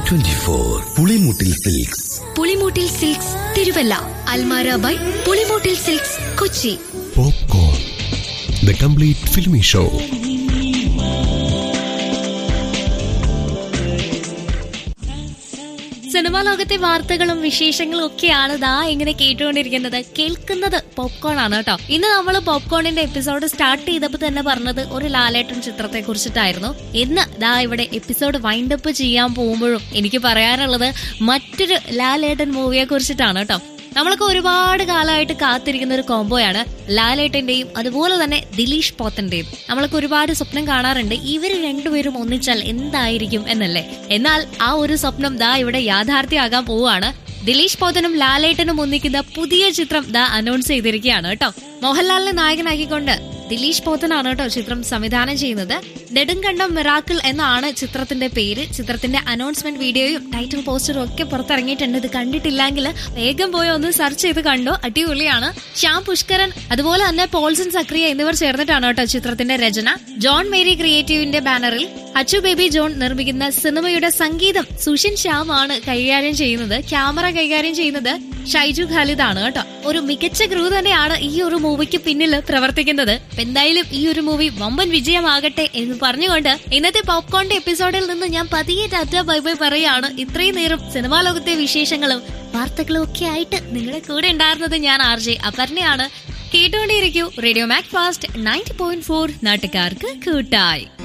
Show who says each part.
Speaker 1: Twenty four Pulimoottil Silks
Speaker 2: Pulimoottil Silks Thiruvalla Almara by Pulimoottil Silks Kochi
Speaker 3: Popcorn. The complete filmy show.
Speaker 4: സിനിമാ ലോകത്തെ വാർത്തകളും വിശേഷങ്ങളും ഒക്കെയാണ് ദാ ഇങ്ങനെ കേട്ടുകൊണ്ടിരിക്കുന്നത് കേൾക്കുന്നത് പോപ്കോൺ ആണ് കേട്ടോ ഇന്ന് നമ്മൾ പോപ്കോണിന്റെ എപ്പിസോഡ് സ്റ്റാർട്ട് ചെയ്തപ്പോൾ തന്നെ പറഞ്ഞത് ഒരു ലാലേട്ടൻ ചിത്രത്തെ കുറിച്ചിട്ടായിരുന്നു ഇന്ന് ദാ ഇവിടെ എപ്പിസോഡ് വൈൻഡപ്പ് ചെയ്യാൻ പോകുമ്പോഴും എനിക്ക് പറയാനുള്ളത് മറ്റൊരു ലാലേട്ടൻ മൂവിയെ കുറിച്ചിട്ടാണ് കേട്ടോ നമ്മളൊക്കെ ഒരുപാട് കാലമായിട്ട് കാത്തിരിക്കുന്ന ഒരു കോംബോയാണ് ലാലേട്ടന്റെയും അതുപോലെ തന്നെ ദിലീഷ് പോത്തന്റെയും നമ്മളൊക്കെ ഒരുപാട് സ്വപ്നം കാണാറുണ്ട് ഇവർ രണ്ടുപേരും ഒന്നിച്ചാൽ എന്തായിരിക്കും എന്നല്ലേ എന്നാൽ ആ ഒരു സ്വപ്നം ദാ ഇവിടെ യാഥാർത്ഥ്യമാകാൻ പോവുകയാണ് ദിലീഷ് പോത്തനും ലാലേട്ടനും ഒന്നിക്കുന്ന പുതിയ ചിത്രം ദാ അനൗൺസ് ചെയ്തിരിക്കുകയാണ് കേട്ടോ മോഹൻലാലിനെ നായകനാക്കിക്കൊണ്ട് ദിലീഷ് പോത്തനാണ് കേട്ടോ ചിത്രം സംവിധാനം ചെയ്യുന്നത് നെടുങ്കണ്ടം മിറാക്കിൾ എന്നാണ് ചിത്രത്തിന്റെ പേര് ചിത്രത്തിന്റെ അനൗൺസ്മെന്റ് വീഡിയോയും ടൈറ്റിൽ പോസ്റ്ററും ഒക്കെ പുറത്തിറങ്ങിയിട്ടുണ്ട് ഇത് കണ്ടിട്ടില്ലെങ്കിൽ വേഗം പോയി ഒന്ന് സെർച്ച് ചെയ്ത് കണ്ടു അടിപൊളിയാണ് ശ്യാം പുഷ്കരൻ അതുപോലെ തന്നെ പോൾസൺ സക്രിയ എന്നിവർ ചേർന്നിട്ടാണ് കേട്ടോ ചിത്രത്തിന്റെ രചന ജോൺ മേരി ക്രിയേറ്റീവിന്റെ ബാനറിൽ അച്ചു ബേബി ജോൺ നിർമ്മിക്കുന്ന സിനിമയുടെ സംഗീതം സുഷിൻ ശ്യാം ആണ് കൈകാര്യം ചെയ്യുന്നത് ക്യാമറ കൈകാര്യം ചെയ്യുന്നത് ഷൈജു ഖാലിദ് ആണ് കേട്ടോ ഒരു മികച്ച ക്രൂ തന്നെയാണ് ഈ ഒരു മൂവിക്ക് പിന്നിൽ പ്രവർത്തിക്കുന്നത് അപ്പൊ എന്തായാലും ഈ ഒരു മൂവി വമ്പൻ വിജയമാകട്ടെ എന്ന് പറഞ്ഞുകൊണ്ട് ഇന്നത്തെ പോപ്കോണിന്റെ എപ്പിസോഡിൽ നിന്ന് ഞാൻ പതിയെ ടാറ്റ ബൈ ബൈ പറയാണ് ഇത്രയും നേരം സിനിമാ ലോകത്തെ വിശേഷങ്ങളും വാർത്തകളും ഒക്കെ ആയിട്ട് നിങ്ങളുടെ കൂടെ ഉണ്ടായിരുന്നത് ഞാൻ ആർ ജെ അപർണയാണ് കേട്ടുകൊണ്ടേയിരിക്കൂ radio Mac Fast ninety point four നാട്ടുകാർക്ക് കൂട്ടായി